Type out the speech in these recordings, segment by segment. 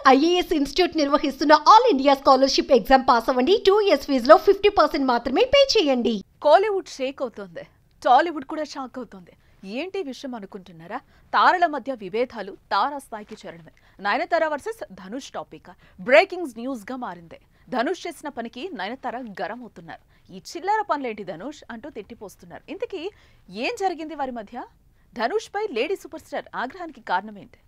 IAS institute నిర్వహిస్తున్న all India scholarship exam pass అవ్వండి two years ఫీజులో ఫిఫ్టీ పర్సెంట్ మాత్రమే పే చేయండి కోలీవుడ్ షేక్ అవుతోంది టాలీవుడ్ కూడా షాక్ అవుతోంది ఏంటి విషయం అనుకుంటున్నారా తారల మధ్య విభేదాలు తారా స్థాయికి చేరడమే Nayanthara versus Dhanush topic breaking news గా మారింది ధనుష్ చేసిన పనికి నయనతార గరం అవుతున్నారు ఈ చిల్లర పనులేంటి ధనుష్ అంటూ తిట్టిపోస్తున్నారు ఇంతకీ ఏం జరిగింది వారి మధ్య ధనుష్ పై లేడీ సూపర్ స్టార్ ఆగ్రహానికి కారణం ఏంటి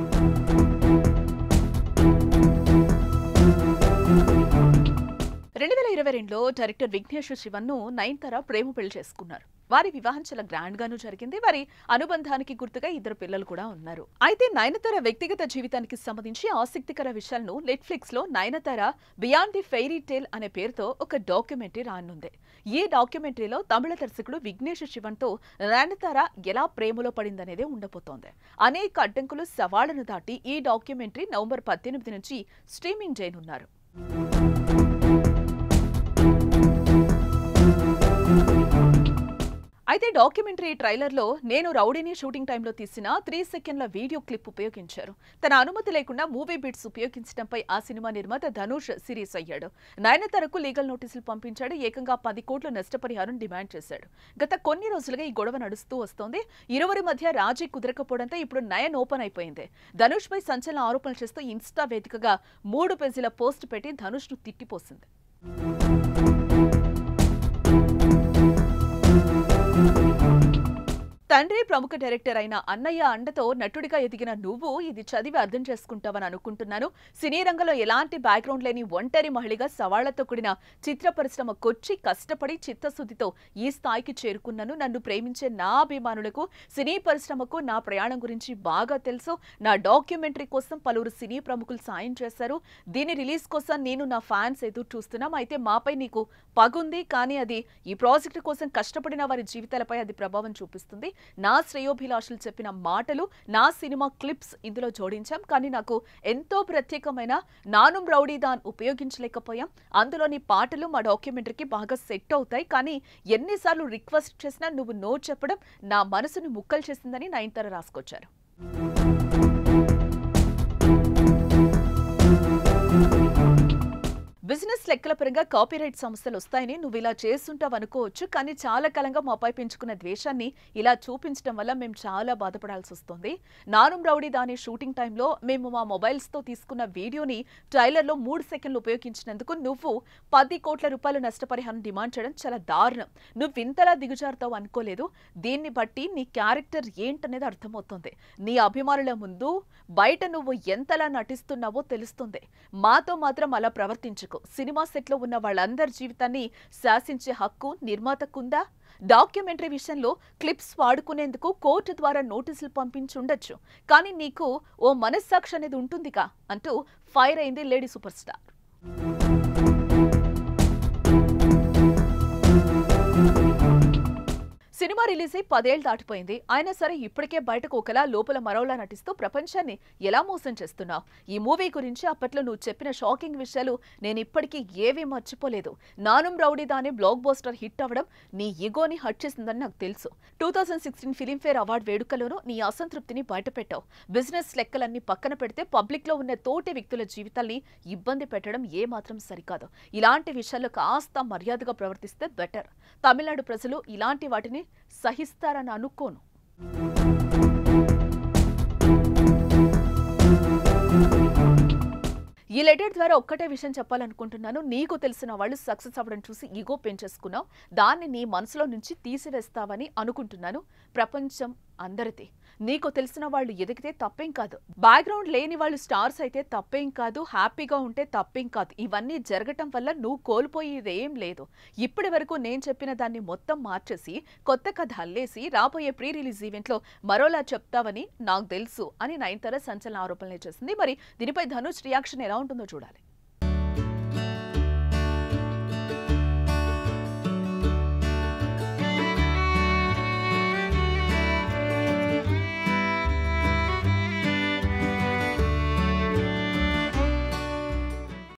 రెండు వేల ఇరవై రెండులో డైరెక్టర్ విఘ్నేష్ శివన్ను నయనతార ప్రేమ పెళ్లి చేసుకున్నారు వారి వివాహం చాలా గ్రాండ్ గాను జరిగింది వారి అనుబంధానికి గుర్తుగా ఇద్దరు పిల్లలు కూడా ఉన్నారు అయితే నయనతార వ్యక్తిగత జీవితానికి సంబంధించి ఆసక్తికర విషయాలను నెట్ఫ్లిక్స్ లో Nayanthara beyond the fairy tale అనే పేరుతో ఒక డాక్యుమెంటరీ రానుంది ఈ డాక్యుమెంటరీలో తమిళ దర్శకుడు విఘ్నేష్ శివన్ తో నయనతార ఎలా ప్రేమలో పడిందనేదే ఉండబోతోంది అనేక అడ్డంకులు సవాళ్లను దాటి ఈ డాక్యుమెంటరీ నవంబర్ పద్దెనిమిది నుంచి స్ట్రీమింగ్ చేయనున్నారు అయితే డాక్యుమెంటరీ ట్రైలర్లో నేను రౌడీని షూటింగ్ టైంలో తీసిన త్రీ సెకండ్ల వీడియో క్లిప్ ఉపయోగించారు తన అనుమతి లేకుండా మూవీ బిట్స్ ఉపయోగించడంపై ఆ సినిమా నిర్మాత ధనుష్ సీరియస్ అయ్యాడు నయనతారకు లీగల్ నోటీసులు పంపించాడు ఏకంగా పది కోట్ల నష్టపరిహారం డిమాండ్ చేశాడు గత కొన్ని రోజులుగా ఈ గొడవ నడుస్తూ వస్తోంది ఇరువురి మధ్య రాజీ కుదరకపోవడంతో ఇప్పుడు నయన్ ఓపెన్ అయిపోయింది ధనుష్ పై సంచలన ఆరోపణలు చేస్తూ ఇన్స్టా వేదికగా మూడు పేజీల పోస్ట్ పెట్టి ధనుష్ ను తిట్టిపోసింది తండ్రి ప్రముఖ డైరెక్టర్ అయిన అన్నయ్య అండతో నటుడిగా ఎదిగిన నువ్వు ఇది చదివి అర్థం చేసుకుంటావని అనుకుంటున్నాను సినీ రంగంలో ఎలాంటి బ్యాక్గ్రౌండ్ లేని ఒంటరి మహిళగా సవాళ్లతో కూడిన చిత్ర పరిశ్రమకొచ్చి కష్టపడి చిత్తశుద్ధితో ఈ స్థాయికి చేరుకున్నాను నన్ను ప్రేమించే నా అభిమానులకు సినీ పరిశ్రమకు నా ప్రయాణం గురించి బాగా తెలుసు నా డాక్యుమెంటరీ కోసం పలువురు సినీ ప్రముఖులు సాయం చేశారు దీని రిలీజ్ కోసం నేను నా ఫ్యాన్స్ ఎదురు చూస్తున్నాం అయితే మాపై నీకు పగుంది కానీ అది ఈ ప్రాజెక్టు కోసం కష్టపడిన వారి జీవితాలపై అది ప్రభావం చూపిస్తుంది నా శ్రేయోభిలాషులు చెప్పిన మాటలు నా సినిమా క్లిప్స్ ఇందులో జోడించాం కానీ నాకు ఎంతో ప్రత్యేకమైన నానుం రౌడీదాన్ ఉపయోగించలేకపోయాం అందులోని పాటలు మా డాక్యుమెంటరీకి బాగా సెట్ అవుతాయి కానీ ఎన్నిసార్లు రిక్వెస్ట్ చేసినా నువ్వు నో చెప్పడం నా మనసును ముక్కలు చేసిందని నయనతార రాసుకొచ్చారు బిజినెస్ లెక్కల పరంగా కాపీరైట్ సమస్యలు వస్తాయని నువ్వు ఇలా చేస్తుంటావు అనుకోవచ్చు కానీ చాలా కాలంగా మాపై పెంచుకున్న ద్వేషాన్ని ఇలా చూపించడం వల్ల మేము చాలా బాధపడాల్సి వస్తుంది నానుం రౌడీ దాని షూటింగ్ టైంలో మేము మా మొబైల్స్తో తీసుకున్న వీడియోని ట్రైలర్లో మూడు సెకండ్లు ఉపయోగించినందుకు నువ్వు పది కోట్ల రూపాయల నష్టపరిహారం డిమాండ్ చేయడం చాలా దారుణం నువ్వు ఇంతలా దిగుజారుతావు అనుకోలేదు దీన్ని బట్టి నీ క్యారెక్టర్ ఏంటనేది అర్థమవుతుంది నీ అభిమానుల ముందు బయట నువ్వు ఎంతలా నటిస్తున్నావో తెలుస్తుంది మాతో మాత్రం అలా ప్రవర్తించుకో సినిమా సెట్లో ఉన్న వాళ్ళందరి జీవితాన్ని శాసించే హక్కు నిర్మాతకుందా డాక్యుమెంటరీ విషయంలో క్లిప్స్ వాడుకునేందుకు కోర్టు ద్వారా నోటీసులు పంపించుండొచ్చు కానీ నీకు ఓ మనస్సాక్షి అనేది ఉంటుందిగా అంటూ ఫైర్ అయింది lady super star cinema release అయి పదేళ్ళు దాటిపోయింది అయినా సరే ఇప్పటికే బయటకు ఒకలా లోపల మరోలా నటిస్తూ ప్రపంచాన్ని ఎలా మోసం చేస్తున్నావు ఈ మూవీ గురించి అప్పట్లో నువ్వు చెప్పిన షాకింగ్ విషయాలు నేను ఇప్పటికీ ఏవీ మర్చిపోలేదు Naanum Rowdy Dhaan blockbuster hit అవ్వడం నీ ఇగోని హట్ చేసిందని నాకు తెలుసు two thousand sixteen Filmfare award వేడుకలోనూ నీ అసంతృప్తిని బయటపెట్టావు బిజినెస్ లెక్కలన్నీ పక్కన పెడితే పబ్లిక్ లో ఉన్న తోటి వ్యక్తుల జీవితాల్ని ఇబ్బంది పెట్టడం ఏమాత్రం సరికాదు ఇలాంటి విషయాల్లో కాస్త మర్యాదగా ప్రవర్తిస్తే బెటర్ తమిళనాడు ప్రజలు ఇలాంటి వాటిని సహిస్తారని అనుకోను ఈ లెటర్ ద్వారా ఒక్కటే విషయం చెప్పాలనుకుంటున్నాను నీకు తెలిసిన వాళ్ళు సక్సెస్ అవ్వడం చూసి ఈగో పెంచేసుకున్నావు దాన్ని నీ మనసులో నుంచి తీసివేస్తావని అనుకుంటున్నాను ప్రపంచం అందరిది నీకు తెలిసిన వాళ్ళు ఎదిగితే తప్పేం కాదు బ్యాక్గ్రౌండ్ లేని వాళ్ళు స్టార్స్ అయితే తప్పేం కాదు హ్యాపీగా ఉంటే తప్పేం కాదు ఇవన్నీ జరగటం వల్ల నువ్వు కోల్పోయేది ఏం లేదు ఇప్పటి వరకు నేను చెప్పిన దాన్ని మొత్తం మార్చేసి కొత్త కథ అల్లేసి రాబోయే ప్రీ రిలీజ్ ఈవెంట్లో మరోలా చెప్తావని నాకు తెలుసు అని నయనతార సంచలన ఆరోపణలు చేసింది మరి దీనిపై ధనుష్ రియాక్షన్ ఎలా ఉంటుందో చూడాలి